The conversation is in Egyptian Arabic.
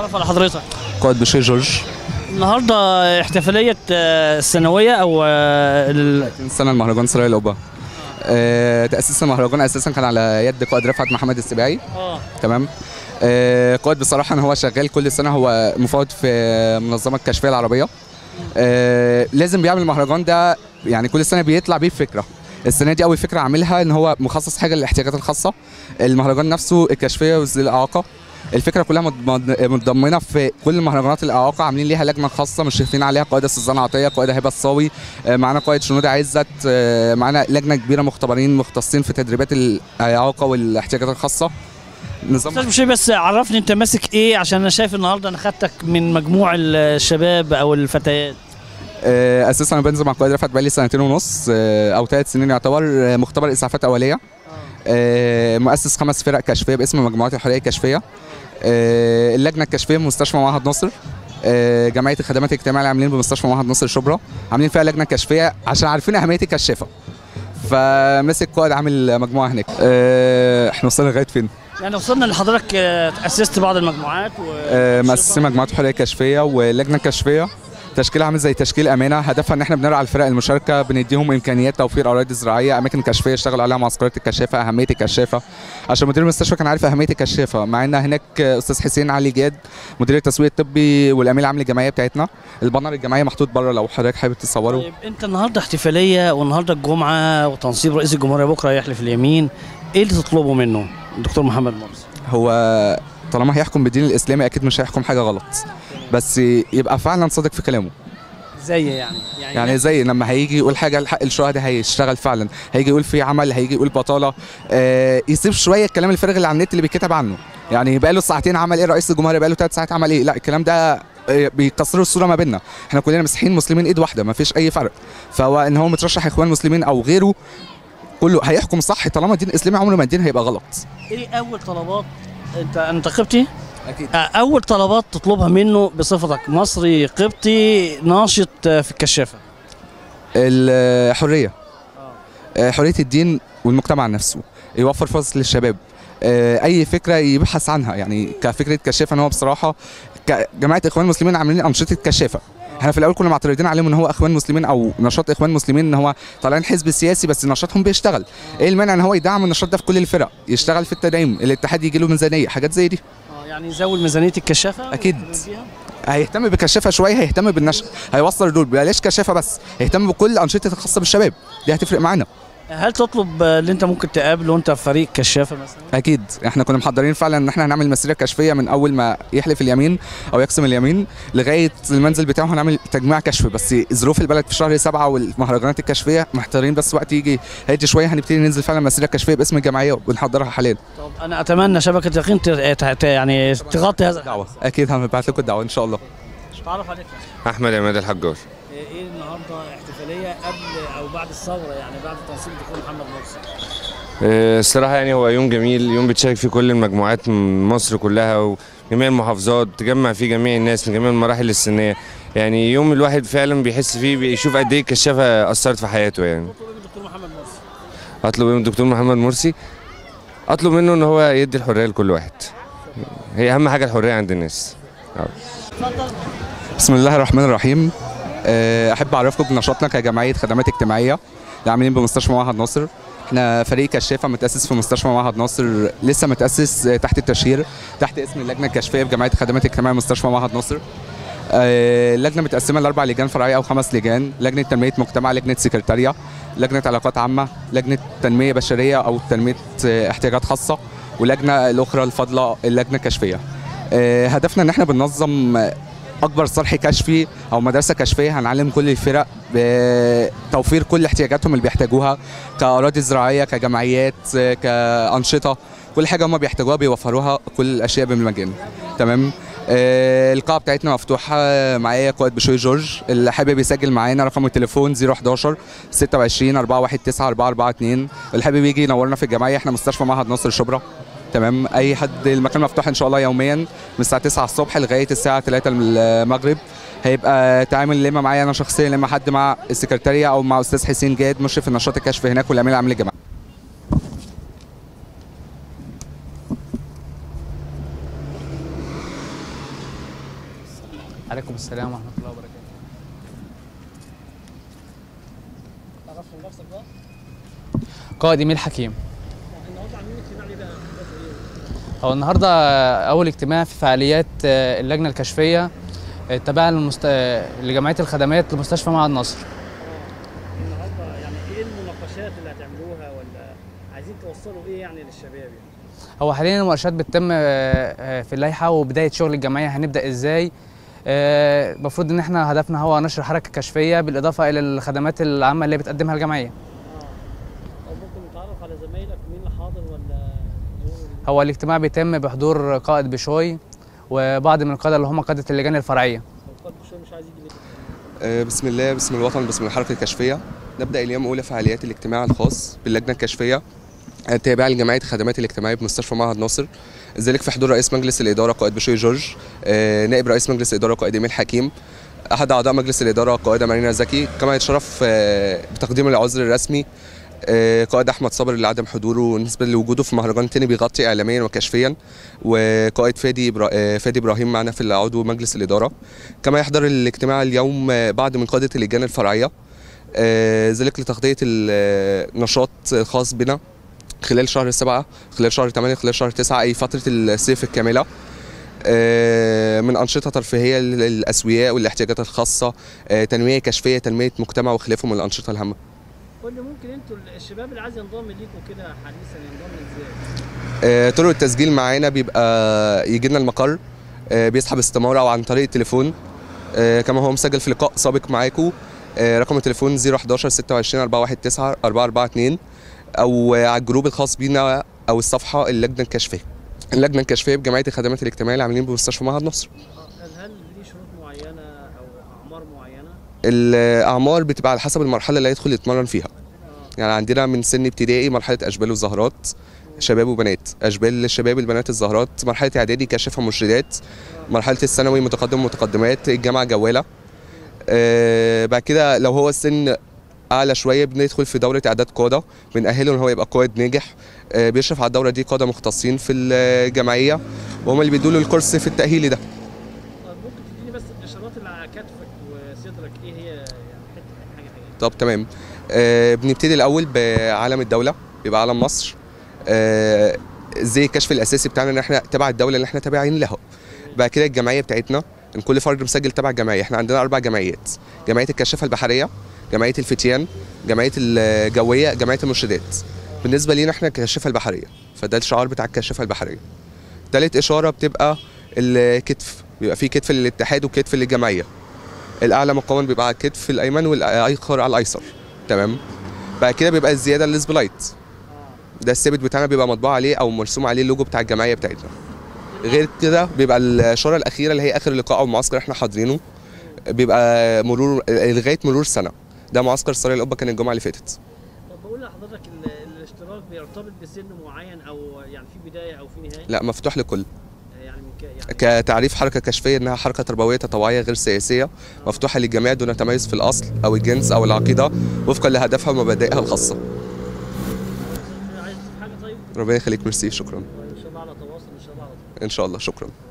تعرف على حضرتك قائد بشير جورج النهارده احتفاليه آه، السنويه او آه، ال- سنة المهرجان سرايا القبة آه، تأسيس المهرجان أساسا كان على يد قائد رفعت محمد السباعي اه تمام آه، قائد بصراحة إن هو شغال كل سنة هو مفوض في منظمة الكشفية العربية آه، لازم بيعمل المهرجان ده يعني كل سنة بيطلع بيه فكرة السنة دي أول فكرة عاملها إن هو مخصص حاجة للاحتياجات الخاصة المهرجان نفسه الكشفية وذوي الإعاقة الفكرة كلها مض- مض- متضمنة في كل مهرجانات الإعاقة عاملين ليها لجنة خاصة مشرفين عليها قائدة سوزان عطية قائدة هبة الصاوي آه، معانا قائد شنودة عزت آه، معانا لجنة كبيرة مختبرين مختصين في تدريبات الإعاقة والاحتياجات الخاصة نظام استاذ بشير بس عرفني انت ماسك ايه عشان انا شايف النهارده انا خدتك من مجموع الشباب او الفتيات آه، اساسا انا بنزل مع القائد رفعت بقالي سنتين ونص آه، او ثلاث سنين يعتبر آه، مختبر اسعافات اوليه آه، مؤسس خمس فرق كشفيه باسم مجموعات الحريه الكشفيه آه، اللجنه الكشفيه بمستشفى معهد ناصر آه، جمعيه الخدمات الاجتماعيه اللي عاملين بمستشفى معهد ناصر شبرا عاملين فيها لجنه كشفيه عشان عارفين اهميه الكشافه فمسك قائد عامل مجموعه هناك آه، احنا وصلنا لغايه فين؟ يعني وصلنا لحضرتك آه، اسست بعض المجموعات و آه، مؤسسين مجموعه حريه كشفيه ولجنه كشفيه تشكيلها عامل زي تشكيل امانه هدفها ان احنا بنرعى الفرق المشاركه بنديهم امكانيات توفير اراضي زراعيه اماكن كشفيه يشتغلوا عليها معسكرات الكشافه اهميه الكشافه عشان مدير المستشفى كان عارف اهميه الكشافه مع ان هناك استاذ حسين علي جاد مدير التسويق الطبي والامين العام للجمعيه بتاعتنا البانر الجمعيه محطوط بره لو حضرتك حابب تصوره طيب انت النهارده احتفاليه والنهارده الجمعه وتنصيب رئيس الجمهوريه بكره يحلف اليمين ايه اللي تطلبه منه الدكتور محمد مرسي هو طالما هيحكم بالدين الاسلامي اكيد مش هيحكم حاجه غلط بس يبقى فعلا صادق في كلامه زي يعني يعني زي لما هيجي يقول حاجه لحق الشهداء هيشتغل فعلا هيجي يقول في عمل هيجي يقول بطاله آه يسيب شويه الكلام الفارغ اللي على النت اللي بيتكتب عنه يعني بقى له ساعتين عمل ايه رئيس الجمهوريه بقى له ثلاث ساعات عمل ايه لا الكلام ده آه، بيكسروا الصوره ما بيننا احنا كلنا مسيحيين مسلمين ايد واحده ما فيش اي فرق فهو ان هو مترشح اخوان مسلمين او غيره كله هيحكم صح طالما الدين الاسلامي عمره ما الدين هيبقى غلط ايه اول طلبات انت انت قبطي اكيد آه، اول طلبات تطلبها منه بصفتك مصري قبطي ناشط آه، في الكشافه الحريه آه، حريه الدين والمجتمع نفسه يوفر فرص للشباب آه، اي فكره يبحث عنها يعني كفكره كشافه ان هو بصراحه ك- جماعه اخوان المسلمين عاملين انشطه كشافه احنا في الاول كنا معترضين عليهم ان هو اخوان مسلمين او نشاط اخوان مسلمين ان هو طالعين حزب سياسي بس نشاطهم بيشتغل ايه المانع ان هو يدعم النشاط ده في كل الفرق يشتغل في التدعيم الاتحاد يجي له ميزانيه حاجات زي دي اه يعني يزود ميزانيه الكشافه أكيد. ويهتم بيها؟ هيهتم بكشافه شويه هيهتم بالنشر هيوصل دول بلاش كشافه بس هيهتم بكل الانشطه الخاصه بالشباب دي هتفرق معانا هل تطلب آه، اللي انت ممكن تقابله وانت في فريق كشافه مثلا اكيد احنا كنا محضرين فعلا ان احنا هنعمل مسيره كشفيه من اول ما يحلف اليمين او يقسم اليمين لغايه المنزل بتاعه هنعمل تجميع كشف بس ظروف البلد في شهر سبعة والمهرجانات الكشفيه محتارين بس وقت يجي هيجي شويه هنبتدي ننزل فعلا مسيره كشفيه باسم الجمعيه وبنحضرها حاليا طب انا اتمنى شبكه يقين ت- ت- ت- يعني تغطي هذا دعوه اكيد هنبعت لكم الدعوه ان شاء الله تعرف عليك احمد عماد الحجار ايه النهارده احتفاليه قبل او بعد الثوره يعني بعد تنصيب الدكتور محمد مرسي آه، الصراحه يعني هو يوم جميل يوم بتشارك فيه كل المجموعات من مصر كلها وجميع المحافظات تجمع فيه جميع الناس من جميع المراحل السنيه يعني يوم الواحد فعلا بيحس فيه بيشوف قد ايه الكشافه اثرت في حياته يعني تطلب من الدكتور محمد مرسي اطلب من الدكتور محمد مرسي اطلب منه ان هو يدي الحريه لكل واحد هي اهم حاجه الحريه عند الناس اتفضل بسم الله الرحمن الرحيم أه، احب اعرفكم بنشاطنا كجمعيه خدمات اجتماعيه اللي عاملين بمستشفى معهد ناصر احنا فريق كشافه متاسس في مستشفى معهد ناصر لسه متاسس أه، تحت التشهير تحت اسم اللجنه الكشفيه بجمعيه خدمات اجتماعيه مستشفى معهد ناصر أه، اللجنه متقسمه لاربع لجان فرعيه او خمس لجان لجنه تنميه مجتمع لجنه سكرتاريه لجنه علاقات عامه لجنه تنميه بشريه او تنميه أه، احتياجات خاصه ولجنه الاخرى الفاضله اللجنه الكشفيه أه، هدفنا ان احنا بننظم أه، اكبر صرح كشفي او مدرسه كشفيه هنعلم كل الفرق بتوفير كل احتياجاتهم اللي بيحتاجوها كاراضي زراعيه كجمعيات كانشطه كل حاجه هم بيحتاجوها بيوفروها كل الاشياء بالمجان تمام آه، القاعه بتاعتنا مفتوحه معايا قائد بشوي جورج اللي حابب يسجل معانا رقم التليفون 011 26 419 442 اللي حابب يجي ينورنا في الجمعيه احنا مستشفى معهد ناصر شبرا تمام اي حد المكان مفتوح ان شاء الله يوميا من الساعه 9 الصبح لغايه الساعه 3 المغرب هيبقى تعامل لما معايا انا شخصيا لما حد مع السكرتاريه او مع استاذ حسين جاد مشرف النشاط الكشف هناك والامين العام للجماعه السلام ورحمه الله وبركاته تعرف من نفسك بقى قائد ايميل حكيم النهارده عاملين اجتماع ليه بقى هو النهارده اول اجتماع في فعاليات آه، اللجنه الكشفيه التابعه للمست... آه، لجمعيه الخدمات لمستشفى معهد نصر النهارده يعني ايه المناقشات اللي هتعملوها ولا عايزين توصلوا ايه يعني للشباب يعني هو حاليا المناقشات بتتم آه، آه، في اللائحه وبدايه شغل الجمعيه هنبدا ازاي آه، المفروض ان احنا هدفنا هو نشر حركه كشفيه بالاضافه الى الخدمات العامه اللي بتقدمها الجمعيه او ممكن نتعرف على زمايلك مين اللي حاضر ولا يوم هو الاجتماع بيتم بحضور قائد بشوي وبعض من القاده اللي هم قاده اللجان الفرعيه القلب شويه مش عايز يجي بيتك آه، بسم الله بسم الوطن بسم الحركة الكشفية نبدأ اليوم أولى فعاليات الاجتماع الخاص باللجنة الكشفية التابعة لجمعية الخدمات الاجتماعية بمستشفى معهد ناصر ذلك في حضور رئيس مجلس الإدارة قائد بشوي جورج آه، نائب رئيس مجلس الإدارة قائد إيميل حكيم أحد أعضاء مجلس الإدارة قائدة مارينا زكي كما يتشرف آه، بتقديم العذر الرسمي آه، قائد احمد صابر لعدم حضوره بالنسبه لوجوده في مهرجان تاني بيغطي اعلاميا وكشفيا وقائد فادي إبرا... آه، فادي ابراهيم معنا في عضو مجلس الاداره كما يحضر الاجتماع اليوم آه، بعض من قاده اللجان الفرعيه آه، ذلك لتغطيه النشاط الخاص بنا خلال شهر سبعة خلال شهر 8 خلال شهر 9 أي فترة الصيف الكاملة آه، من أنشطة ترفيهية للأسوياء والاحتياجات الخاصة آه، تنمية كشفية تنمية مجتمع وخلافه من الأنشطة الهامة قول لي ممكن انتوا الشباب اللي عايز ينضم ليكم كده حديثا ينضم ازاي؟ آه، طرق التسجيل معانا بيبقى يجي لنا المقر آه، بيسحب استمارة أو عن طريق التليفون آه، كما هو مسجل في لقاء سابق معاكم آه، رقم التليفون 011 26 419 442 أو آه، على الجروب الخاص بينا أو الصفحة اللجنة الكشفية اللجنة الكشفية بجمعية الخدمات الاجتماعية اللي عاملين بمستشفى معهد نصر هل هل ليه شروط معينه او اعمار معينه؟ الأعمار بتبقى على حسب المرحلة اللي هيدخل يتمرن فيها يعني عندنا من سن ابتدائي مرحلة أشبال وزهرات شباب وبنات أشبال الشباب البنات الزهرات مرحلة إعدادي كاشفة مرشدات مرحلة الثانوي متقدم ومتقدمات الجامعة جوالة آه بعد كده لو هو السن أعلى شوية بندخل في دورة إعداد قادة بنأهله إن هو يبقى قائد ناجح آه بيشرف على الدورة دي قادة مختصين في الجمعية وهم اللي بيدوا له الكورس في التأهيلي ده طب ممكن تديني بس الاشارات اللي على كتفك وصدرك ايه هي يعني حته حاجه حاجه طب تمام آه بنبتدي الاول بعلم الدوله بيبقى علم مصر آه زي الكشف الاساسي بتاعنا ان احنا تبع الدوله اللي احنا تابعين لها بعد كده الجمعيه بتاعتنا ان كل فرد مسجل تبع جمعيه احنا عندنا اربع جمعيات جمعيه الكشافه البحريه جمعيه الفتيان جمعيه الجويه جمعيه المرشدات بالنسبه لينا احنا الكشافه البحريه فده الشعار بتاع الكشافه البحريه تالت اشاره بتبقى الكتف بيبقى في كتف للاتحاد وكتف للجمعيه الاعلى مقاما بيبقى على الكتف الايمن والايسر على الايسر تمام بعد كده بيبقى الزياده السبلايت ده الثابت بتاعنا بيبقى مطبوع عليه او مرسوم عليه اللوجو بتاع الجمعيه بتاعتنا غير كده بيبقى الاشاره الاخيره اللي هي اخر لقاء او معسكر احنا حاضرينه بيبقى مرور لغايه مرور سنه ده معسكر سرايا القبه كان الجمعه اللي فاتت طب بقول لحضرتك ال- الاشتراك بيرتبط بسن معين او يعني في بدايه او في نهايه لا مفتوح لكل يعني من ك- يعني كتعريف حركه كشفيه انها حركه تربويه تطوعيه غير سياسيه مفتوحه للجميع دون تميز في الاصل او الجنس او العقيده وفقا لهدفها ومبادئها الخاصه عايز تضيف حاجه طيب ربنا يخليك ميرسي شكرا ان شاء الله على تواصل ان شاء الله على طول ان شاء الله شكرا